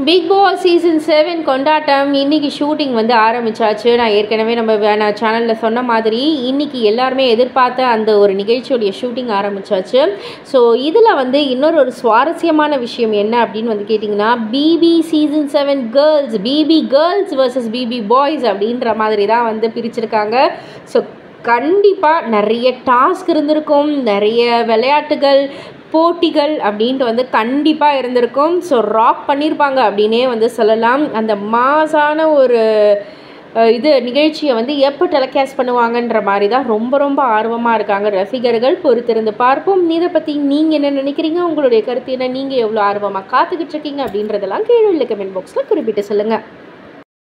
big Boss season seven கொண்டாட்டம் இன்னைக்கு shooting வந்து ஆரம்பிச்சாச்சு நான் ஏற்கனவே நம்ம வே- நான் சேனலில் சொன்ன மாதிரி இன்னைக்கு எல்லாருமே எதிர்பார்த்த அந்த ஒரு நிகழ்ச்சியுடைய ஷூட்டிங் ஆரம்பிச்சாச்சு ஸோ இதில் வந்து இன்னொரு ஒரு சுவாரஸ்யமான விஷயம் என்ன அப்படின்னு வந்து கேட்டிங்கன்னா BB season seven girls BB girls versus BB boys அப்படின்ற மாதிரி தான் வந்து பிரிச்சிருக்காங்க ஸோ கண்டிப்பாக நிறைய டாஸ்க் இருந்திருக்கும் நிறைய விளையாட்டுகள் போட்டிகள் அப்படின்ட்டு வந்து கண்டிப்பாக இருந்திருக்கும் ஸோ ராக் பண்ணியிருப்பாங்க அப்படின்னே வந்து சொல்லலாம் அந்த மாசான ஒரு அஹ், இது நிகழ்ச்சியை வந்து எப்போ டெலிகாஸ்ட் பண்ணுவாங்கன்ற மாதிரி தான் ரொம்ப ரொம்ப ஆர்வமாக இருக்காங்க ரசிகர்கள் பொறுத்திருந்து பார்ப்போம் இதை பற்றி நீங்கள் என்ன நினைக்கிறீங்க உங்களுடைய கருத்து என்ன நீங்கள் எவ்வளோ ஆர்வமாக காத்துக்கிட்டு இருக்கீங்க அப்படின்றதெல்லாம் கீழே உள்ள கமெண்ட் பாக்ஸில் குறிப்பிட்டு சொல்லுங்கள்